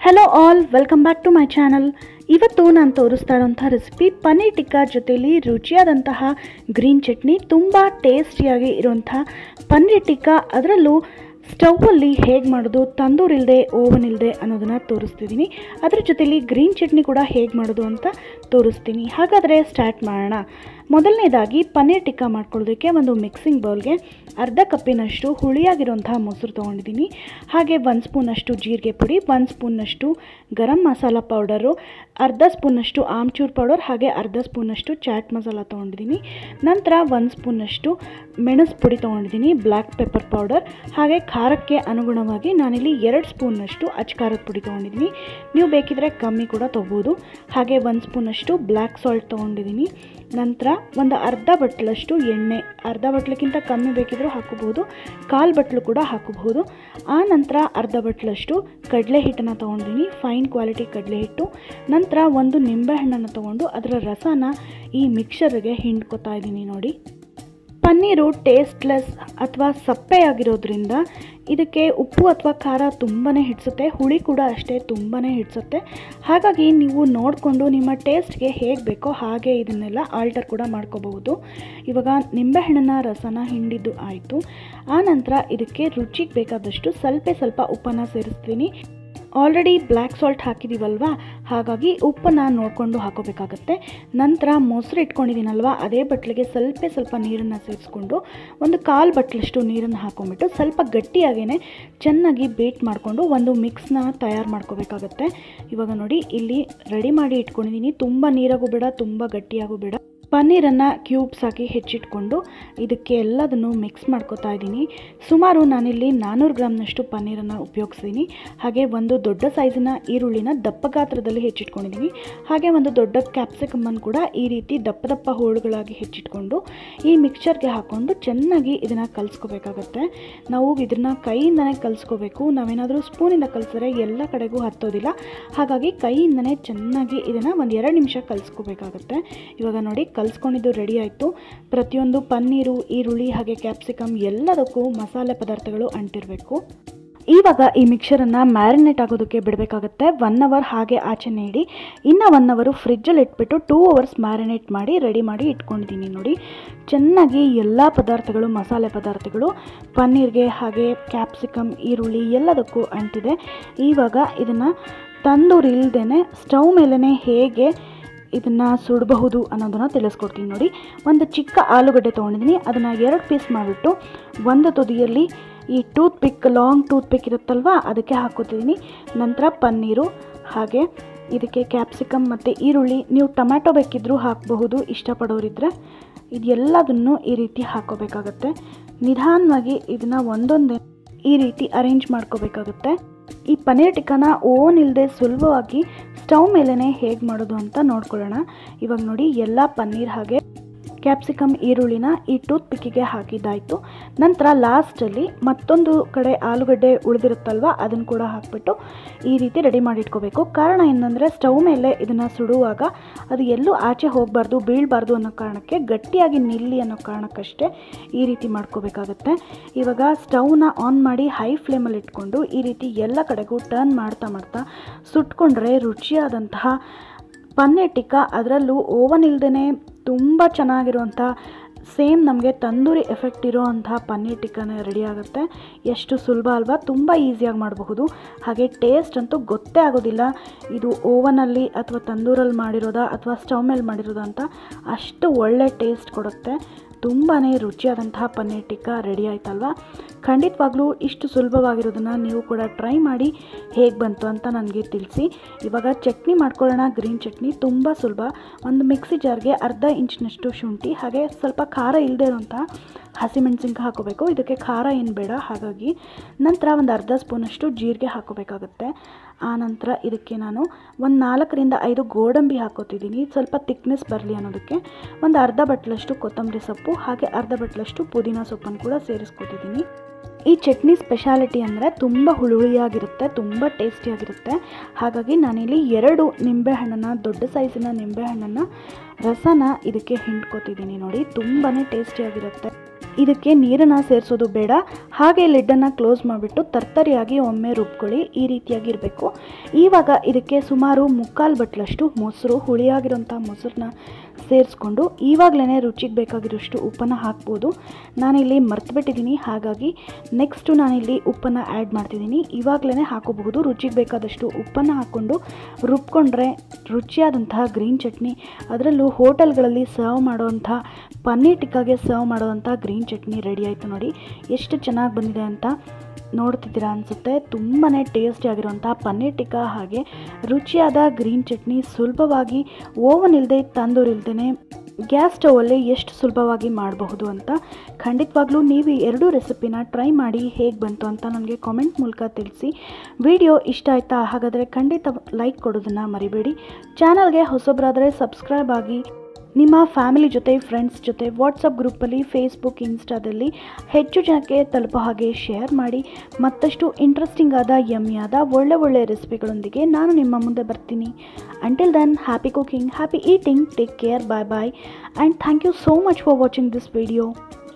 hello all welcome back to my channel ಇವತ್ತು ನಾನು ತೋರಿಸ್ತಾ ಇರೋಂಥ ರೆಸಿಪಿ ಪನ್ನೀರ್ ಟಿಕ್ಕಾ ಜೊತೆಲಿ ರುಚಿಯಾದಂತಹ ಗ್ರೀನ್ ಚಟ್ನಿ ತುಂಬ ಟೇಸ್ಟಿಯಾಗಿ ಇರುವಂಥ ಪನ್ನೀರ್ ಟಿಕ್ಕಾ ಅದರಲ್ಲೂ ಸ್ಟೌವಲ್ಲಿ ಹೇಗೆ ಮಾಡೋದು ತಂದೂರ್ ಇಲ್ಲದೆ ಓವನ್ ಇಲ್ಲದೆ ಅನ್ನೋದನ್ನು ತೋರಿಸ್ತಿದ್ದೀನಿ ಅದ್ರ ಜೊತೆಲಿ ಗ್ರೀನ್ ಚಟ್ನಿ ಕೂಡ ಹೇಗೆ ಮಾಡೋದು ಅಂತ ತೋರಿಸ್ತೀನಿ ಹಾಗಾದರೆ ಸ್ಟಾರ್ಟ್ ಮಾಡೋಣ ಮೊದಲನೇದಾಗಿ ಪನ್ನೀರ್ ಟಿಕ್ಕಾ ಮಾಡ್ಕೊಳ್ಳೋದಕ್ಕೆ ಒಂದು ಮಿಕ್ಸಿಂಗ್ ಬೌಲ್ಗೆ ಅರ್ಧ ಕಪ್ಪಿನಷ್ಟು ಹುಳಿಯಾಗಿರುವಂಥ ಮೊಸರು ತೊಗೊಂಡಿದ್ದೀನಿ ಹಾಗೆ ಒಂದು ಸ್ಪೂನಷ್ಟು ಜೀರಿಗೆ ಪುಡಿ ಒಂದು ಸ್ಪೂನಷ್ಟು ಗರಂ ಮಸಾಲ ಪೌಡರು ಅರ್ಧ ಸ್ಪೂನಷ್ಟು ಆಮ್ಚೂರ್ ಪೌಡರ್ ಹಾಗೆ ಅರ್ಧ ಸ್ಪೂನಷ್ಟು ಚಾಟ್ ಮಸಾಲ ತೊಗೊಂಡಿದ್ದೀನಿ ನಂತರ ಒಂದು ಸ್ಪೂನಷ್ಟು ಮೆಣಸು ಪುಡಿ ತೊಗೊಂಡಿದ್ದೀನಿ ಬ್ಲ್ಯಾಕ್ ಪೆಪ್ಪರ್ ಪೌಡರ್ ಹಾಗೆ ಖಾರಕ್ಕೆ ಅನುಗುಣವಾಗಿ ನಾನಿಲ್ಲಿ ಎರಡು ಸ್ಪೂನಷ್ಟು ಅಚ್ಕಾರದ ಪುಡಿ ತೊಗೊಂಡಿದ್ದೀನಿ ನೀವು ಬೇಕಿದ್ರೆ ಕಮ್ಮಿ ಕೂಡ ತೊಗೋಬೋದು ಹಾಗೆ ಒಂದು ಸ್ಪೂನಷ್ಟು ಬ್ಲ್ಯಾಕ್ ಸಾಲ್ಟ್ ತೊಗೊಂಡಿದ್ದೀನಿ ನಂತರ ಒಂದು ಅರ್ಧ ಬಟ್ಲಷ್ಟು ಎಣ್ಣೆ ಅರ್ಧ ಬಟ್ಲಕ್ಕಿಂತ ಕಮ್ಮಿ ಬೇಕಿದ್ರೂ ಹಾಕೋಬಹುದು ಕಾಲು ಬಟ್ಲು ಕೂಡ ಹಾಕೋಬಹುದು ಆ ನಂತರ ಅರ್ಧ ಬಟ್ಲಷ್ಟು ಕಡಲೆ ಹಿಟ್ಟನ್ನು ತೊಗೊಂಡಿದ್ದೀನಿ ಫೈನ್ ಕ್ವಾಲಿಟಿ ಕಡಲೆ ಹಿಟ್ಟು ನಂತರ ಒಂದು ನಿಂಬೆಹಣ್ಣನ್ನು ತೊಗೊಂಡು ಅದರ ರಸನ ಈ ಮಿಕ್ಸರ್ಗೆ ಹಿಂಡ್ಕೊತಾ ಇದ್ದೀನಿ ನೋಡಿ ಪನ್ನೀರು ಟೇಸ್ಟ್ಲೆಸ್ ಅಥವಾ ಸಪ್ಪೆಯಾಗಿರೋದ್ರಿಂದ ಇದಕ್ಕೆ ಉಪ್ಪು ಅಥವಾ ಖಾರ ತುಂಬಾ ಹಿಡಿಸುತ್ತೆ ಹುಳಿ ಕೂಡ ಅಷ್ಟೇ ತುಂಬಾ ಹಿಡಿಸುತ್ತೆ ಹಾಗಾಗಿ ನೀವು ನೋಡಿಕೊಂಡು ನಿಮ್ಮ ಟೇಸ್ಟ್ಗೆ ಹೇಗೆ ಬೇಕೋ ಹಾಗೆ ಇದನ್ನೆಲ್ಲ ಆಲ್ಟರ್ ಕೂಡ ಮಾಡ್ಕೋಬಹುದು ಇವಾಗ ನಿಂಬೆಹಣ್ಣಿನ ರಸನ ಹಿಂಡಿದ್ದು ಆಯಿತು ಆನಂತರ ಇದಕ್ಕೆ ರುಚಿಗೆ ಬೇಕಾದಷ್ಟು ಸ್ವಲ್ಪ ಸ್ವಲ್ಪ ಉಪ್ಪನ್ನು ಸೇರಿಸ್ತೀನಿ ಆಲ್ರೆಡಿ ಬ್ಲ್ಯಾಕ್ ಸಾಲ್ಟ್ ಹಾಕಿದ್ದೀವಲ್ವಾ ಹಾಗಾಗಿ ಉಪ್ಪನ್ನು ನೋಡಿಕೊಂಡು ಹಾಕೋಬೇಕಾಗತ್ತೆ ನಂತರ ಮೊಸರು ಇಟ್ಕೊಂಡಿದ್ದೀನಲ್ವ ಅದೇ ಬಟ್ಲಿಗೆ ಸ್ವಲ್ಪ ಸ್ವಲ್ಪ ನೀರನ್ನು ಸೇರಿಸ್ಕೊಂಡು ಒಂದು ಕಾಲು ಬಟ್ಲಷ್ಟು ನೀರನ್ನು ಹಾಕೊಂಡ್ಬಿಟ್ಟು ಸ್ವಲ್ಪ ಗಟ್ಟಿಯಾಗೇ ಚೆನ್ನಾಗಿ ಬೀಟ್ ಮಾಡಿಕೊಂಡು ಒಂದು ಮಿಕ್ಸ್ನ ತಯಾರು ಮಾಡ್ಕೋಬೇಕಾಗತ್ತೆ ಇವಾಗ ನೋಡಿ ಇಲ್ಲಿ ರೆಡಿ ಮಾಡಿ ಇಟ್ಕೊಂಡಿದ್ದೀನಿ ತುಂಬ ನೀರಾಗೂ ಬೇಡ ತುಂಬ ಗಟ್ಟಿಯಾಗೂ ಬೇಡ ಪನ್ನೀರನ್ನು ಕ್ಯೂಬ್ಸ್ ಹಾಕಿ ಹೆಚ್ಚಿಟ್ಕೊಂಡು ಇದಕ್ಕೆ ಎಲ್ಲದನ್ನು ಮಿಕ್ಸ್ ಮಾಡ್ಕೋತಾ ಇದ್ದೀನಿ ಸುಮಾರು ನಾನಿಲ್ಲಿ ನಾನ್ನೂರು ಗ್ರಾಮ್ನಷ್ಟು ಪನ್ನೀರನ್ನು ಉಪಯೋಗಿಸ್ತೀನಿ ಹಾಗೆ ಒಂದು ದೊಡ್ಡ ಸೈಜಿನ ಈರುಳ್ಳಿನ ದಪ್ಪ ಗಾತ್ರದಲ್ಲಿ ಹೆಚ್ಚಿಟ್ಕೊಂಡಿದ್ದೀನಿ ಹಾಗೆ ಒಂದು ದೊಡ್ಡ ಕ್ಯಾಪ್ಸಿಕಮ್ಮನ್ನು ಕೂಡ ಈ ರೀತಿ ದಪ್ಪ ದಪ್ಪ ಹೋಳುಗಳಾಗಿ ಹೆಚ್ಚಿಟ್ಕೊಂಡು ಈ ಮಿಕ್ಸ್ಚರ್ಗೆ ಹಾಕ್ಕೊಂಡು ಚೆನ್ನಾಗಿ ಇದನ್ನು ಕಲಿಸ್ಕೋಬೇಕಾಗತ್ತೆ ನಾವು ಇದನ್ನು ಕೈಯಿಂದನೇ ಕಲಿಸ್ಕೋಬೇಕು ನಾವೇನಾದರೂ ಸ್ಪೂನಿಂದ ಕಲಿಸಿದ್ರೆ ಎಲ್ಲ ಕಡೆಗೂ ಹತ್ತೋದಿಲ್ಲ ಹಾಗಾಗಿ ಕೈಯಿಂದನೇ ಚೆನ್ನಾಗಿ ಇದನ್ನು ಒಂದು ಎರಡು ನಿಮಿಷ ಕಲಿಸ್ಕೋಬೇಕಾಗತ್ತೆ ಇವಾಗ ನೋಡಿ ಕಲಿಸ್ಕೊಂಡಿದ್ದು ರೆಡಿ ಆಯಿತು ಪ್ರತಿಯೊಂದು ಪನ್ನೀರು ಈರುಳ್ಳಿ ಹಾಗೆ ಕ್ಯಾಪ್ಸಿಕಮ್ ಎಲ್ಲದಕ್ಕೂ ಮಸಾಲೆ ಪದಾರ್ಥಗಳು ಅಂಟಿರಬೇಕು ಇವಾಗ ಈ ಮಿಕ್ಸರನ್ನು ಮ್ಯಾರಿನೇಟ್ ಆಗೋದಕ್ಕೆ ಬಿಡಬೇಕಾಗತ್ತೆ ಒನ್ ಅವರ್ ಹಾಗೆ ಆಚೆ ನೀಡಿ ಇನ್ನು ಒನ್ ಅವರು ಫ್ರಿಜ್ಜಲ್ಲಿ ಇಟ್ಬಿಟ್ಟು ಟೂ ಅವರ್ಸ್ ಮ್ಯಾರಿನೇಟ್ ಮಾಡಿ ರೆಡಿ ಮಾಡಿ ಇಟ್ಕೊಂಡಿದ್ದೀನಿ ನೋಡಿ ಚೆನ್ನಾಗಿ ಎಲ್ಲ ಪದಾರ್ಥಗಳು ಮಸಾಲೆ ಪದಾರ್ಥಗಳು ಪನ್ನೀರ್ಗೆ ಹಾಗೆ ಕ್ಯಾಪ್ಸಿಕಮ್ ಈರುಳ್ಳಿ ಎಲ್ಲದಕ್ಕೂ ಅಂಟಿದೆ ಇವಾಗ ಇದನ್ನು ತಂದೂರು ಇಲ್ಲದೇ ಸ್ಟವ್ ಮೇಲೇ ಹೇಗೆ ಇದನ್ನು ಸುಡಬಹುದು ಅನ್ನೋದನ್ನು ತಿಳಿಸ್ಕೊಡ್ತೀನಿ ನೋಡಿ ಒಂದು ಚಿಕ್ಕ ಆಲೂಗಡ್ಡೆ ತೊಗೊಂಡಿದ್ದೀನಿ ಅದನ್ನು ಎರಡು ಪೀಸ್ ಮಾಡಿಬಿಟ್ಟು ಒಂದು ತುದಿಯಲ್ಲಿ ಈ toothpick long toothpick ಇರುತ್ತಲ್ವ ಅದಕ್ಕೆ ಹಾಕೋತಿದ್ದೀನಿ ನಂತರ ಪನ್ನೀರು ಹಾಗೆ ಇದಕ್ಕೆ ಕ್ಯಾಪ್ಸಿಕಮ್ ಮತ್ತು ಈರುಳ್ಳಿ ನೀವು ಟೊಮ್ಯಾಟೊ ಬೇಕಿದ್ದರೂ ಹಾಕಬಹುದು ಇಷ್ಟಪಡೋರಿದ್ದರೆ ಇದೆಲ್ಲದನ್ನು ಈ ರೀತಿ ಹಾಕೋಬೇಕಾಗತ್ತೆ ನಿಧಾನವಾಗಿ ಇದನ್ನು ಒಂದೊಂದೇ ಈ ರೀತಿ ಅರೇಂಜ್ ಮಾಡ್ಕೋಬೇಕಾಗುತ್ತೆ ಈ ಪನ್ನೀರ್ ಟಿಕ್ಕಾನ ಓನ್ ಇಲ್ಲದೆ ಸುಲಭವಾಗಿ ಸ್ಟವ್ ಮೇಲೇ ಹೇಗೆ ಮಾಡೋದು ಅಂತ ನೋಡ್ಕೊಳ್ಳೋಣ ಇವಾಗ ನೋಡಿ ಎಲ್ಲ ಪನ್ನೀರ್ ಹಾಗೆ ಕ್ಯಾಪ್ಸಿಕಮ್ ಈರುಳ್ಳಿನ ಈ ಟೂತ್ ಪಿಕ್ಕಿಗೆ ಹಾಕಿದ್ದಾಯಿತು ನಂತರ ಲಾಸ್ಟಲ್ಲಿ ಮತ್ತೊಂದು ಕಡೆ ಆಲೂಗಡ್ಡೆ ಉಳಿದಿರುತ್ತಲ್ವ ಅದನ್ನು ಕೂಡ ಹಾಕ್ಬಿಟ್ಟು ಈ ರೀತಿ ರೆಡಿ ಮಾಡಿ ಇಟ್ಕೋಬೇಕು ಕಾರಣ ಏನಂದರೆ ಸ್ಟವ್ ಮೇಲೆ ಇದನ್ನು ಸುಡುವಾಗ ಅದು ಎಲ್ಲೂ ಆಚೆ ಹೋಗಬಾರ್ದು ಬೀಳಬಾರ್ದು ಅನ್ನೋ ಕಾರಣಕ್ಕೆ ಗಟ್ಟಿಯಾಗಿ ನಿಲ್ಲಿ ಅನ್ನೋ ಕಾರಣಕ್ಕಷ್ಟೇ ಈ ರೀತಿ ಮಾಡ್ಕೋಬೇಕಾಗತ್ತೆ ಇವಾಗ ಸ್ಟವ್ನ ಆನ್ ಮಾಡಿ ಹೈ ಫ್ಲೇಮಲ್ಲಿ ಇಟ್ಕೊಂಡು ಈ ರೀತಿ ಎಲ್ಲ ಕಡೆಗೂ ಟರ್ನ್ ಮಾಡ್ತಾ ಮಾಡ್ತಾ ಸುಟ್ಕೊಂಡ್ರೆ ರುಚಿಯಾದಂತಹ ಪನ್ನೀರ್ ಟಿಕ್ಕಾ ಅದರಲ್ಲೂ ಓವನ್ ಇಲ್ಲದೇ ತುಂಬ ಚೆನ್ನಾಗಿರುವಂಥ ಸೇಮ್ ನಮಗೆ ತಂದೂರಿ ಎಫೆಕ್ಟ್ ಇರೋವಂಥ ಪನ್ನೀರ್ ಟಿಕ್ಕಾನ ರೆಡಿ ಆಗುತ್ತೆ ಎಷ್ಟು ಸುಲಭ ಅಲ್ವಾ ತುಂಬ ಈಸಿಯಾಗಿ ಮಾಡಬಹುದು ಹಾಗೆ ಟೇಸ್ಟ್ ಅಂತೂ ಗೊತ್ತೇ ಆಗೋದಿಲ್ಲ ಇದು ಓವನಲ್ಲಿ ಅಥವಾ ತಂದೂರಲ್ಲಿ ಮಾಡಿರೋದಾ ಅಥವಾ ಸ್ಟವ್ ಮೇಲೆ ಮಾಡಿರೋದಾ ಅಂತ ಅಷ್ಟು ಒಳ್ಳೆ ಟೇಸ್ಟ್ ಕೊಡುತ್ತೆ ತುಂಬಾ ರುಚಿಯಾದಂತಹ ಪನ್ನೀರ್ ಟಿಕ್ಕಾ ರೆಡಿ ಆಯ್ತಲ್ವಾ ಖಂಡಿತವಾಗ್ಲೂ ಇಷ್ಟು ಸುಲಭವಾಗಿರೋದನ್ನು ನೀವು ಕೂಡ ಟ್ರೈ ಮಾಡಿ ಹೇಗೆ ಬಂತು ಅಂತ ನನಗೆ ತಿಳಿಸಿ ಇವಾಗ ಚಟ್ನಿ ಮಾಡ್ಕೊಳ್ಳೋಣ ಗ್ರೀನ್ ಚಟ್ನಿ ತುಂಬ ಸುಲಭ ಒಂದು ಮಿಕ್ಸಿ ಜಾರ್ಗೆ ಅರ್ಧ ಇಂಚಿನಷ್ಟು ಶುಂಠಿ ಹಾಗೆ ಸ್ವಲ್ಪ ಖಾರ ಇಲ್ಲದೆ ಇರೋಂಥ ಹಸಿಮೆಣ್ಸಿನ್ಕಾಯಿ ಹಾಕೋಬೇಕು ಇದಕ್ಕೆ ಖಾರ ಏನು ಬೇಡ ಹಾಗಾಗಿ ನಂತರ ಒಂದು ಅರ್ಧ ಸ್ಪೂನಷ್ಟು ಜೀರಿಗೆ ಹಾಕೋಬೇಕಾಗುತ್ತೆ ಆ ನಂತರ ಇದಕ್ಕೆ ನಾನು ಒಂದು ನಾಲ್ಕರಿಂದ ಐದು ಗೋಡಂಬಿ ಹಾಕೋತಿದ್ದೀನಿ ಸ್ವಲ್ಪ ತಿಕ್ನೆಸ್ ಬರಲಿ ಅನ್ನೋದಕ್ಕೆ ಒಂದು ಅರ್ಧ ಬಟ್ಲಷ್ಟು ಕೊತ್ತಂಬರಿ ಸೊಪ್ಪು ಹಾಗೆ ಅರ್ಧ ಬಟ್ಲಷ್ಟು ಪುದೀನ ಸೊಪ್ಪನ್ನು ಕೂಡ ಸೇರಿಸ್ಕೊತಿದ್ದೀನಿ ಈ ಚಟ್ನಿ ಸ್ಪೆಷಾಲಿಟಿ ಅಂದರೆ ತುಂಬ ಹುಳುಳಿಯಾಗಿರುತ್ತೆ ತುಂಬ ಟೇಸ್ಟಿಯಾಗಿರುತ್ತೆ ಹಾಗಾಗಿ ನಾನಿಲ್ಲಿ ಎರಡು ನಿಂಬೆಹಣ್ಣನ್ನು ದೊಡ್ಡ ಸೈಜಿನ ನಿಂಬೆಹಣ್ಣನ್ನು ರಸನ ಇದಕ್ಕೆ ಹಿಂಡ್ಕೊತಿದ್ದೀನಿ ನೋಡಿ ತುಂಬಾ ಟೇಸ್ಟಿಯಾಗಿರುತ್ತೆ ಇದಕ್ಕೆ ನೀರನ್ನು ಸೇರಿಸೋದು ಬೇಡ ಹಾಗೆ ಲಿಡ್ಡನ್ನು ಕ್ಲೋಸ್ ಮಾಡಿಬಿಟ್ಟು ತರ್ತರಿಯಾಗಿ ಒಮ್ಮೆ ರುಬ್ಕೊಳ್ಳಿ ಈ ರೀತಿಯಾಗಿ ಇರಬೇಕು ಇವಾಗ ಇದಕ್ಕೆ ಸುಮಾರು ಮುಕ್ಕಾಲು ಬಟ್ಲಷ್ಟು ಮೊಸರು ಹುಳಿಯಾಗಿರೋಂಥ ಮೊಸರನ್ನ ಸೇರಿಸ್ಕೊಂಡು ಇವಾಗಲೇ ರುಚಿಗೆ ಬೇಕಾಗಿರೋಷ್ಟು ಉಪ್ಪನ್ನು ಹಾಕ್ಬೋದು ನಾನಿಲ್ಲಿ ಮರ್ತುಬಿಟ್ಟಿದ್ದೀನಿ ಹಾಗಾಗಿ ನೆಕ್ಸ್ಟು ನಾನಿಲ್ಲಿ ಉಪ್ಪನ್ನು ಆ್ಯಡ್ ಮಾಡ್ತಿದ್ದೀನಿ ಇವಾಗಲೇ ಹಾಕೋಬಹುದು ರುಚಿಗೆ ಬೇಕಾದಷ್ಟು ಉಪ್ಪನ್ನು ಹಾಕ್ಕೊಂಡು ರುಬ್ಕೊಂಡ್ರೆ ರುಚಿಯಾದಂತಹ ಗ್ರೀನ್ ಚಟ್ನಿ ಅದರಲ್ಲೂ ಹೋಟೆಲ್ಗಳಲ್ಲಿ ಸರ್ವ್ ಮಾಡೋವಂಥ ಪನ್ನೀರ್ ಟಿಕ್ಕಾಗೆ ಸರ್ವ್ ಮಾಡೋವಂಥ ಗ್ರೀನ್ ಚಟ್ನಿ ರೆಡಿ ಆಯಿತು ನೋಡಿ ಎಷ್ಟು ಚೆನ್ನಾಗಿ ಬಂದಿದೆ ಅಂತ ನೋಡ್ತಿದ್ದೀರಾ ಅನಿಸುತ್ತೆ ತುಂಬಾ ಟೇಸ್ಟಿ ಆಗಿರುವಂಥ ಪನ್ನೀರ್ ಟಿಕ್ಕಾ ಹಾಗೆ ರುಚಿಯಾದ ಗ್ರೀನ್ ಚಟ್ನಿ ಸುಲಭವಾಗಿ ಓವನ್ ಇಲ್ಲದೆ ತಂದೂರು ಇಲ್ದೇ ಗ್ಯಾಸ್ ಸ್ಟವಲ್ಲಿ ಎಷ್ಟು ಸುಲಭವಾಗಿ ಮಾಡಬಹುದು ಅಂತ ಖಂಡಿತವಾಗ್ಲೂ ನೀವು ಈ ಎರಡೂ ರೆಸಿಪಿನ ಟ್ರೈ ಮಾಡಿ ಹೇಗೆ ಬಂತು ಅಂತ ನನಗೆ ಕಾಮೆಂಟ್ ಮೂಲಕ ತಿಳಿಸಿ ವಿಡಿಯೋ ಇಷ್ಟ ಆಯಿತಾ ಹಾಗಾದರೆ ಖಂಡಿತ ಲೈಕ್ ಕೊಡೋದನ್ನು ಮರಿಬೇಡಿ ಚಾನಲ್ಗೆ ಹೊಸೊಬ್ಬರಾದರೆ ಸಬ್ಸ್ಕ್ರೈಬ್ ಆಗಿ ನಿಮ್ಮ ಫ್ಯಾಮಿಲಿ ಜೊತೆ ಫ್ರೆಂಡ್ಸ್ ಜೊತೆ ವಾಟ್ಸಪ್ ಗ್ರೂಪಲ್ಲಿ ಫೇಸ್ಬುಕ್ ಇನ್ಸ್ಟಾದಲ್ಲಿ ಹೆಚ್ಚು ಜನಕ್ಕೆ ತಲುಪೋ ಹಾಗೆ ಶೇರ್ ಮಾಡಿ ಮತ್ತಷ್ಟು ಇಂಟ್ರೆಸ್ಟಿಂಗ್ ಆದ ಯಮ್ಮಿಯಾದ ಒಳ್ಳೆ ಒಳ್ಳೆ ರೆಸಿಪಿಗಳೊಂದಿಗೆ ನಾನು ನಿಮ್ಮ ಮುಂದೆ ಬರ್ತೀನಿ until then happy cooking happy eating take care bye bye and thank you so much for watching this video